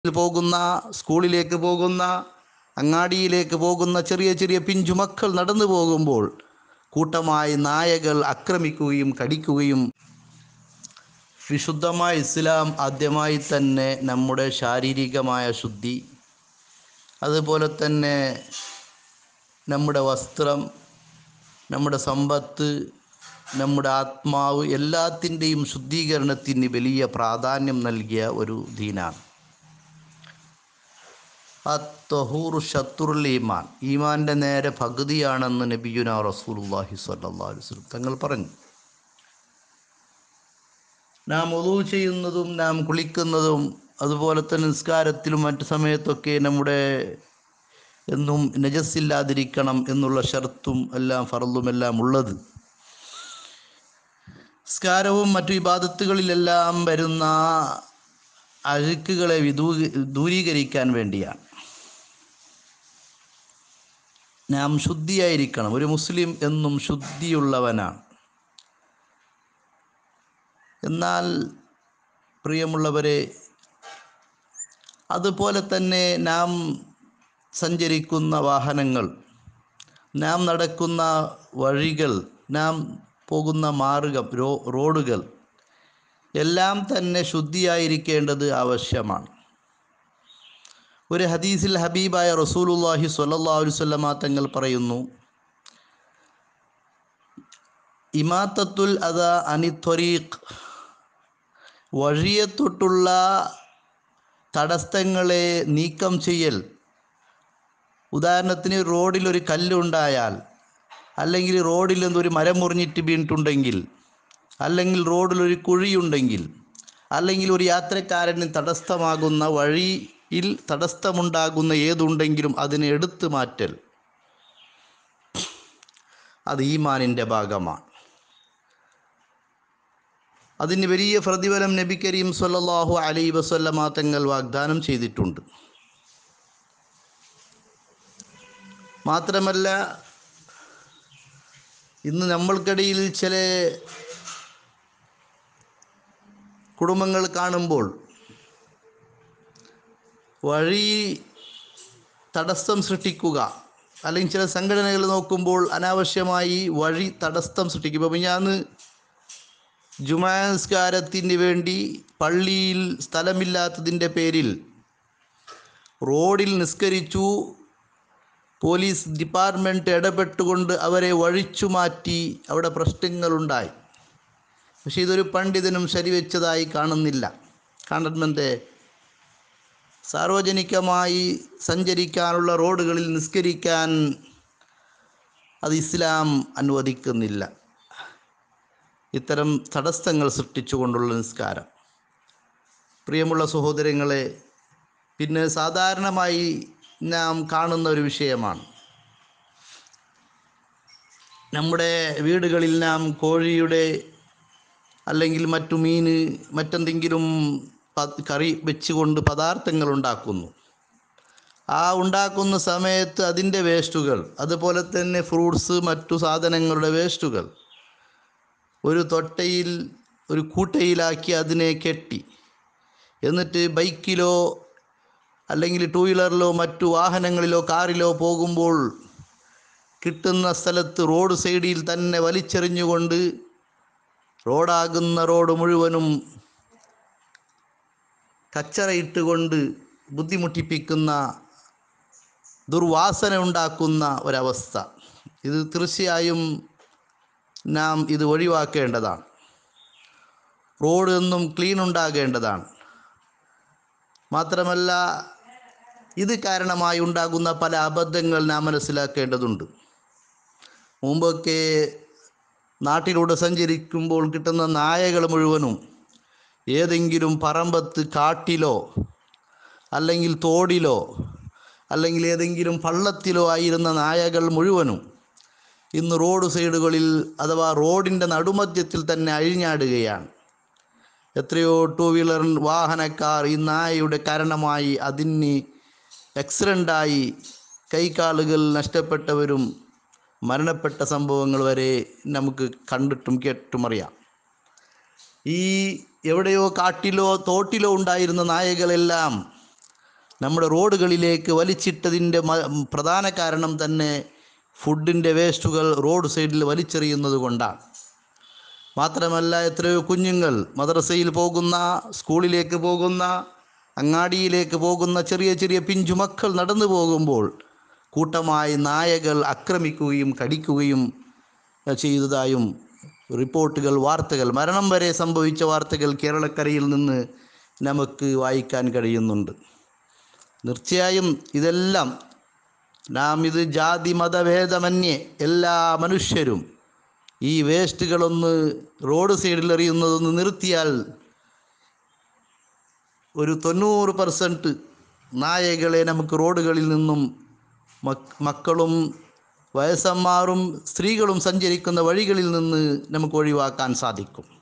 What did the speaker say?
പോകുന്ന സ്കൂളിലേക്ക് പോകുന്ന അങ്ങാടിയിലേക്ക് പോകുന്ന ചെറിയ ചെറിയ പിഞ്ചുമക്കൾ നടന്നു പോകുമ്പോൾ കൂട്ടമായി നായകൾ ആക്രമിക്കുകയും കടിക്കുകയും വിശുദ്ധമായ ഇസ്ലാം ആദ്യമായി തന്നെ നമ്മുടെ ശാരീരികമായ ശുദ്ധി അതുപോലെ തന്നെ നമ്മുടെ വസ്ത്രം നമ്മുടെ സമ്പത്ത് നമ്മുടെ ആത്മാവ് എല്ലാത്തിൻ്റെയും ശുദ്ധീകരണത്തിന് വലിയ പ്രാധാന്യം നൽകിയ ഒരു ദീനാണ് അത്തഹൂർ ഷത്തുറുൽ ഈമാൻ ഈമാൻ്റെ നേരെ പകുതിയാണെന്ന് നബിയുന റസൂലുള്ളാഹി സ്വല്ലല്ലാഹു അലൈഹി വസല്ലം തങ്ങൾ പറഞ്ഞു നാം ഒതു ചെയ്യുന്നതും നാം കുളിക്കുന്നതും അതുപോലെ തന്നെ നിസ്കാരത്തിലും മറ്റു സമയത്തൊക്കെ നമ്മുടെ എന്നും നജസ്സില്ലാതിരിക്കണം എന്നുള്ള ഷർത്തും എല്ലാം ഫറലും എല്ലാം ഉള്ളത് നിസ്കാരവും മറ്റു ഇബാദത്തുകളിലെല്ലാം വരുന്ന അഴുക്കുകളെ വിദൂ ദൂരീകരിക്കാൻ വേണ്ടിയാണ് നാം ശുദ്ധിയായിരിക്കണം ഒരു മുസ്ലിം എന്നും ശുദ്ധിയുള്ളവനാണ് എന്നാൽ പ്രിയമുള്ളവരെ അതുപോലെ തന്നെ നാം സഞ്ചരിക്കുന്ന വാഹനങ്ങൾ നാം നടക്കുന്ന വഴികൾ നാം പോകുന്ന മാർഗം രോ റോഡുകൾ എല്ലാം തന്നെ ശുദ്ധിയായിരിക്കേണ്ടത് ആവശ്യമാണ് ഒരു ഹദീസിൽ ഹബീബായ റസൂലുള്ളാഹി സ്വല്ലല്ലാഹു അലൈഹി വസല്ലമ തങ്ങൾ പറയുന്നു ഇമാത്തത്തുൽ അദ അനി ത്വരീഖ് വഴിയെ തൊട്ടുള്ള തടസ്സങ്ങളെ നീക്കം ചെയ്യൽ ഉദാഹരണത്തിന് റോഡിൽ ഒരു കല്ലുണ്ടായാൽ അല്ലെങ്കിൽ റോഡിൽ നിന്ന് ഒരു മരം മുറിഞ്ഞിട്ട് വീണിട്ടുണ്ടെങ്കിൽ അല്ലെങ്കിൽ റോഡിൽ ഒരു കുഴിയുണ്ടെങ്കിൽ അല്ലെങ്കിൽ ഒരു യാത്രക്കാരന് തടസ്സമാകുന്ന വഴിയിൽ തടസ്സമുണ്ടാകുന്ന ഏതുണ്ടെങ്കിലും അതിനെ എടുത്തു മാറ്റൽ അത് ഈമാനിൻ്റെ ഭാഗമാണ് അതിന് വലിയ പ്രതിഫലം നബി കരീം സല്ലല്ലാഹു അലൈ വസല്ലമ തങ്ങൾ വാഗ്ദാനം ചെയ്തിട്ടുണ്ട് മാത്രമല്ല ഇന്ന് നമ്മൾക്കിടയിൽ ചില കുടുംബങ്ങൾ കാണുമ്പോൾ വഴി തടസ്സം സൃഷ്ടിക്കുക അല്ലെങ്കിൽ ചില സംഘടനകൾ നോക്കുമ്പോൾ അനാവശ്യമായി വഴി തടസ്സം സൃഷ്ടിക്കും ഇപ്പം ഞാൻ ജുമാസ്കാരത്തിന് വേണ്ടി പള്ളിയിൽ സ്ഥലമില്ലാത്തതിൻ്റെ പേരിൽ റോഡിൽ നിസ്കരിച്ചു പോലീസ് ഡിപ്പാർട്ട്മെൻറ്റ് ഇടപെട്ടുകൊണ്ട് അവരെ വഴിച്ചു മാറ്റി അവിടെ പ്രശ്നങ്ങളുണ്ടായി പക്ഷേ ഇതൊരു പണ്ഡിതനും ശരിവെച്ചതായി കാണുന്നില്ല കാണുന്നത് സാർവജനികമായി സഞ്ചരിക്കാനുള്ള റോഡുകളിൽ നിസ്കരിക്കാൻ അത് ഇസ്ലാം അനുവദിക്കുന്നില്ല ഇത്തരം തടസ്സങ്ങൾ സൃഷ്ടിച്ചുകൊണ്ടുള്ള നിസ്കാരം പ്രിയമുള്ള സഹോദരങ്ങളെ പിന്നെ സാധാരണമായി നാം കാണുന്ന ഒരു വിഷയമാണ് നമ്മുടെ വീടുകളിൽ നാം കോഴിയുടെ അല്ലെങ്കിൽ മറ്റു മീന് മറ്റെന്തെങ്കിലും പ- കറി വെച്ചുകൊണ്ട് പദാർത്ഥങ്ങൾ ഉണ്ടാക്കുന്നു ആ ഉണ്ടാക്കുന്ന സമയത്ത് അതിൻ്റെ വേസ്റ്റുകൾ അതുപോലെ തന്നെ ഫ്രൂട്ട്സ് മറ്റു സാധനങ്ങളുടെ വേസ്റ്റുകൾ ഒരു തൊട്ടയിൽ ഒരു കൂട്ടയിലാക്കി അതിനെ കെട്ടി എന്നിട്ട് ബൈക്കിലോ അല്ലെങ്കിൽ ടൂ വീലറിലോ മറ്റു വാഹനങ്ങളിലോ കാറിലോ പോകുമ്പോൾ കിട്ടുന്ന സ്ഥലത്ത് റോഡ് സൈഡിൽ തന്നെ വലിച്ചെറിഞ്ഞുകൊണ്ട് റോഡാകുന്ന റോഡ് മുഴുവനും കച്ചറയിട്ടുകൊണ്ട് ബുദ്ധിമുട്ടിപ്പിക്കുന്ന ദുർവാസന ഉണ്ടാക്കുന്ന ഒരവസ്ഥ ഇത് തീർച്ചയായും നാം ഇത് ഒഴിവാക്കേണ്ടതാണ് റോഡ് എന്നും ക്ലീൻ ഉണ്ടാകേണ്ടതാണ് മാത്രമല്ല ഇത് കാരണമായി ഉണ്ടാകുന്ന പല അബദ്ധങ്ങൾ നാം മനസ്സിലാക്കേണ്ടതുണ്ട് മുമ്പൊക്കെ നാട്ടിലൂടെ സഞ്ചരിക്കുമ്പോൾ കിട്ടുന്ന നായകൾ മുഴുവനും ഏതെങ്കിലും പറമ്പത്ത് കാട്ടിലോ അല്ലെങ്കിൽ തോടിലോ അല്ലെങ്കിൽ ഏതെങ്കിലും പള്ളത്തിലോ ആയിരുന്ന നായകൾ മുഴുവനും ഇന്ന് റോഡ് സൈഡുകളിൽ അഥവാ റോഡിൻ്റെ നടുമധ്യത്തിൽ തന്നെ അഴിഞ്ഞാടുകയാണ് എത്രയോ ടൂ വീലർ വാഹനക്കാർ ഈ നായയുടെ കാരണമായി അതിന് ആക്സിഡൻ്റായി കൈകാലുകൾ നഷ്ടപ്പെട്ടവരും മരണപ്പെട്ട സംഭവങ്ങൾ വരെ നമുക്ക് കണ്ടിട്ടും കേട്ടും അറിയാം ഈ എവിടെയോ കാട്ടിലോ തോട്ടിലോ ഉണ്ടായിരുന്ന നായകളെല്ലാം നമ്മുടെ റോഡുകളിലേക്ക് വലിച്ചിട്ടതിൻ്റെ മ- പ്രധാന കാരണം തന്നെ ഫുഡിൻ്റെ വേസ്റ്റുകൾ റോഡ് സൈഡിൽ വലിച്ചെറിയുന്നത് കൊണ്ടാണ് മാത്രമല്ല എത്രയോ കുഞ്ഞുങ്ങൾ മദ്രസയിൽ പോകുന്ന സ്കൂളിലേക്ക് പോകുന്ന അങ്ങാടിയിലേക്ക് പോകുന്ന ചെറിയ ചെറിയ പിഞ്ചു മക്കൾ നടന്നു പോകുമ്പോൾ കൂട്ടമായി നായകൾ ആക്രമിക്കുകയും കടിക്കുകയും അഹ് ചെയ്തതായും റിപ്പോർട്ടുകൾ വാർത്തകൾ മരണം വരെ സംഭവിച്ച വാർത്തകൾ കേരളക്കരയിൽ നിന്ന് നമുക്ക് വായിക്കാൻ കഴിയുന്നുണ്ട് തീർച്ചയായും ഇതെല്ലാം നാം ഇത് ജാതി മതഭേദമന്യേ എല്ലാ മനുഷ്യരും ഈ വേസ്റ്റുകളൊന്ന് റോഡ് സൈഡിൽ എറിയുന്നതൊന്ന് നിർത്തിയാൽ ഒരു തൊണ്ണൂറ് പെർസെൻറ്റ് നായകളെ നമുക്ക് റോഡുകളിൽ നിന്നും മക് മക്കളും വയസ്സന്മാരും സ്ത്രീകളും സഞ്ചരിക്കുന്ന വഴികളിൽ നിന്ന് നമുക്ക് ഒഴിവാക്കാൻ സാധിക്കും